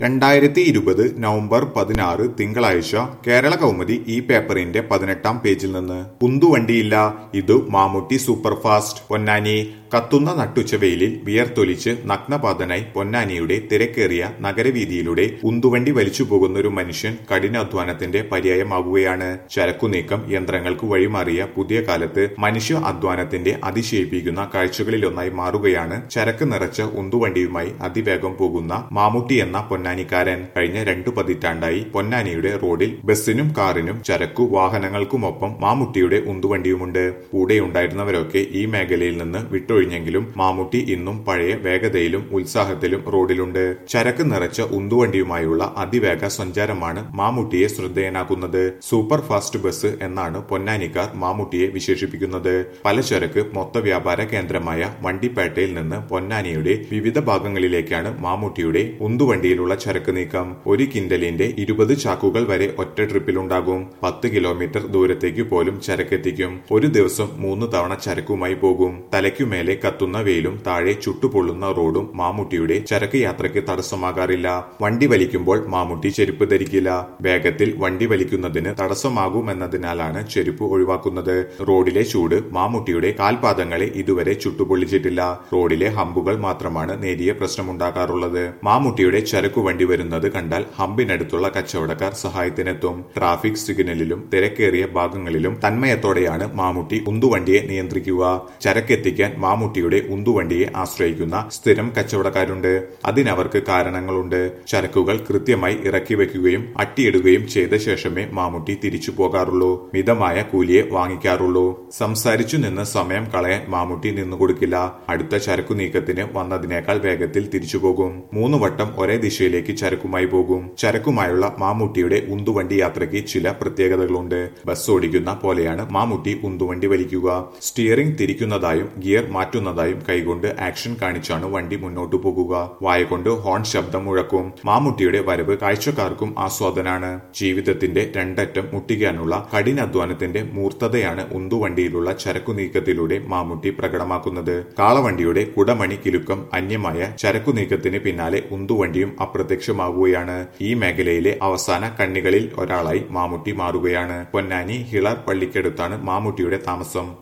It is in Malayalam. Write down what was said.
രണ്ടായിരത്തി ഇരുപത് നവംബർ പതിനാറ് തിങ്കളാഴ്ച കേരള കൗമുദി ഈ പേപ്പറിന്റെ പതിനെട്ടാം പേജിൽ നിന്ന് ഉന്തുവണ്ടിയില്ല ഇതു മാമുട്ടി സൂപ്പർഫാസ്റ്റ് പൊന്നാനി കത്തുന്ന നട്ടുച്ചവെയിലിൽ വിയർത്തൊലിച്ച് നഗ്നപാതനായി പൊന്നാനിയുടെ തിരക്കേറിയ നഗരവീതിയിലൂടെ ഉന്തുവണ്ടി വലിച്ചു പോകുന്ന ഒരു മനുഷ്യൻ കഠിനാധ്വാനത്തിന്റെ പര്യായമാകുകയാണ് ചരക്കുനീക്കം യന്ത്രങ്ങൾക്ക് വഴിമാറിയ പുതിയ കാലത്ത് മനുഷ്യ അധ്വാനത്തിന്റെ അതിശയിപ്പിക്കുന്ന കാഴ്ചകളിലൊന്നായി മാറുകയാണ് ചരക്ക് നിറച്ച ഉന്തുവണ്ടിയുമായി അതിവേഗം പോകുന്ന മാമുട്ടി എന്ന പൊന്നാനിക്കാരൻ കഴിഞ്ഞ രണ്ടു പതിറ്റാണ്ടായി പൊന്നാനിയുടെ റോഡിൽ ബസ്സിനും കാറിനും ചരക്കു വാഹനങ്ങൾക്കുമൊപ്പം മാമുട്ടിയുടെ ഉന്തുവണ്ടിയുമുണ്ട് കൂടെയുണ്ടായിരുന്നവരൊക്കെ ഈ മേഖലയിൽ നിന്ന് വിട്ടൊഴിഞ്ഞെങ്കിലും മാമുട്ടി ഇന്നും പഴയ വേഗതയിലും ഉത്സാഹത്തിലും റോഡിലുണ്ട് ചരക്ക് നിറച്ച ഉന്തുവണ്ടിയുമായുള്ള അതിവേഗ സഞ്ചാരമാണ് മാമുട്ടിയെ ശ്രദ്ധേയനാക്കുന്നത് സൂപ്പർ ഫാസ്റ്റ് ബസ് എന്നാണ് പൊന്നാനിക്കാർ മാമുട്ടിയെ വിശേഷിപ്പിക്കുന്നത് പലചരക്ക് മൊത്ത വ്യാപാര കേന്ദ്രമായ വണ്ടിപ്പേട്ടയിൽ നിന്ന് പൊന്നാനിയുടെ വിവിധ ഭാഗങ്ങളിലേക്കാണ് മാമുട്ടിയുടെ ഉന്തുവണ്ടിയിലുള്ള ചരക്ക് നീക്കം ഒരു കിൻഡലിന്റെ ഇരുപത് ചാക്കുകൾ വരെ ഒറ്റ ട്രിപ്പിലുണ്ടാകും പത്ത് കിലോമീറ്റർ ദൂരത്തേക്ക് പോലും ചരക്കെത്തിക്കും ഒരു ദിവസം മൂന്ന് തവണ ചരക്കുമായി പോകും തലയ്ക്കുമേലെ കത്തുന്ന വെയിലും താഴെ ചുട്ടുപൊള്ളുന്ന റോഡും മാമുട്ടിയുടെ ചരക്ക് യാത്രയ്ക്ക് തടസ്സമാകാറില്ല വണ്ടി വലിക്കുമ്പോൾ മാമുട്ടി ചെരുപ്പ് ധരിക്കില്ല വേഗത്തിൽ വണ്ടി വലിക്കുന്നതിന് തടസ്സമാകുമെന്നതിനാലാണ് ചെരുപ്പ് ഒഴിവാക്കുന്നത് റോഡിലെ ചൂട് മാമുട്ടിയുടെ കാൽപാദങ്ങളെ ഇതുവരെ ചുട്ടുപൊള്ളിച്ചിട്ടില്ല റോഡിലെ ഹമ്പുകൾ മാത്രമാണ് നേരിയ പ്രശ്നമുണ്ടാക്കാറുള്ളത് മാമുട്ടിയുടെ ചരക്കു വണ്ടി വരുന്നത് കണ്ടാൽ ഹമ്പിനടുത്തുള്ള കച്ചവടക്കാർ സഹായത്തിനെത്തും ട്രാഫിക് സിഗ്നലിലും തിരക്കേറിയ ഭാഗങ്ങളിലും തന്മയത്തോടെയാണ് മാമുട്ടി ഉന്തുവണ്ടിയെ നിയന്ത്രിക്കുക ചരക്കെത്തിക്കാൻ മാമുട്ടിയുടെ ഉന്തുവണ്ടിയെ ആശ്രയിക്കുന്ന സ്ഥിരം കച്ചവടക്കാരുണ്ട് അതിനവർക്ക് കാരണങ്ങളുണ്ട് ചരക്കുകൾ കൃത്യമായി ഇറക്കി വെക്കുകയും അട്ടിയിടുകയും ചെയ്ത ശേഷമേ മാമുട്ടി തിരിച്ചു പോകാറുള്ളൂ മിതമായ കൂലിയെ വാങ്ങിക്കാറുള്ളൂ സംസാരിച്ചു നിന്ന് സമയം കളയാൻ മാമുട്ടി നിന്നുകൊടുക്കില്ല അടുത്ത ചരക്കു നീക്കത്തിന് വന്നതിനേക്കാൾ വേഗത്തിൽ തിരിച്ചു പോകും മൂന്ന് വട്ടം ഒരേ ദിശയിലേക്ക് ചരക്കുമായി പോകും ചരക്കുമായുള്ള മാമുട്ടിയുടെ ഉന്തുവണ്ടി യാത്രയ്ക്ക് ചില പ്രത്യേകതകളുണ്ട് ബസ് ഓടിക്കുന്ന പോലെയാണ് മാമുട്ടി ഉന്തുവണ്ടി വലിക്കുക സ്റ്റിയറിംഗ് തിരിക്കുന്നതായും ഗിയർ മാറ്റുന്നതായും കൈകൊണ്ട് ആക്ഷൻ കാണിച്ചാണ് വണ്ടി മുന്നോട്ടു പോകുക വായകൊണ്ട് ഹോൺ ശബ്ദം മുഴക്കും മാമുട്ടിയുടെ വരവ് കാഴ്ചക്കാർക്കും ആസ്വാദനാണ് ജീവിതത്തിന്റെ രണ്ടറ്റം മുട്ടിക്കാനുള്ള കഠിനാധ്വാനത്തിന്റെ മൂർത്തതയാണ് ഉന്തുവണ്ടിയിലുള്ള ചരക്കു നീക്കത്തിലൂടെ മാമുട്ടി പ്രകടമാക്കുന്നത് കാളവണ്ടിയുടെ കുടമണി കിലുക്കം അന്യമായ ചരക്കു നീക്കത്തിന് പിന്നാലെ ഉന്തുവണ്ടിയും അപ്രത്യക്ഷമാകുകയാണ് ഈ മേഖലയിലെ അവസാന കണ്ണികളിൽ ഒരാളായി മാമുട്ടി മാറുകയാണ് പൊന്നാനി ഹിളർ പള്ളിക്കടുത്താണ് മാമുട്ടിയുടെ താമസം